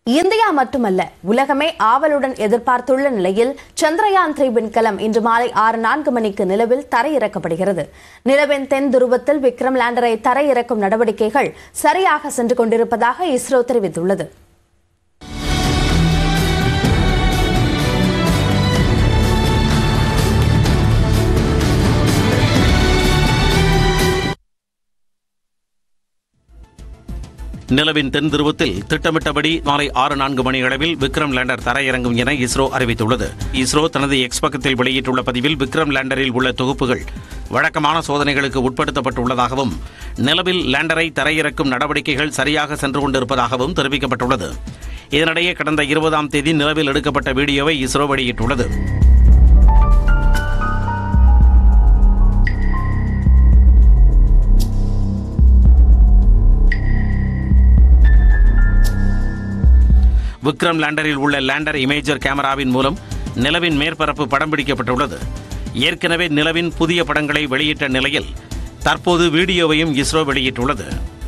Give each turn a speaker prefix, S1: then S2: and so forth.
S1: India மட்டுமல்ல உலகமே ஆவலுடன் எதிர்பார்த்துள்ள நிலையில் சந்திரயான் த்ரீ விண்கலம் இன்று மாலை ஆறு நான்கு மணிக்கு நிலவில் தரையிறக்கப்படுகிறது நிலவின் தென் துருவத்தில் விக்ரம் லேண்டரை தரையிறக்கும் நடவடிக்கைகள் சரியாக சென்று கொண்டிருப்பதாக இஸ்ரோ தெரிவித்துள்ளது
S2: நிலவின் தென் துருவத்தில் திட்டமிட்டபடி மாலை ஆறு நான்கு மணி அளவில் விக்ரம் லேண்டர் தரையிறங்கும் என இஸ்ரோ அறிவித்துள்ளது இஸ்ரோ தனது எக்ஸ் பக்கத்தில் வெளியிட்டுள்ள பதிவில் விக்ரம் லேண்டரில் உள்ள தொகுப்புகள் வழக்கமான சோதனைகளுக்கு உட்படுத்தப்பட்டுள்ளதாகவும் நிலவில் லேண்டரை தரையிறக்கும் நடவடிக்கைகள் சரியாக சென்று கொண்டிருப்பதாகவும் தெரிவிக்கப்பட்டுள்ளது இதனிடையே கடந்த இருபதாம் தேதி நிலவில் எடுக்கப்பட்ட வீடியோவை இஸ்ரோ வெளியிட்டுள்ளது விக்ரம் லேண்டரில் உள்ள லேண்டர் இமேஜர் கேமராவின் மூலம் நிலவின் மேற்பரப்பு படம் பிடிக்கப்பட்டுள்ளது ஏற்கனவே நிலவின் புதிய படங்களை வெளியிட்ட நிலையில் தற்போது வீடியோவையும் இஸ்ரோ வெளியிட்டுள்ளது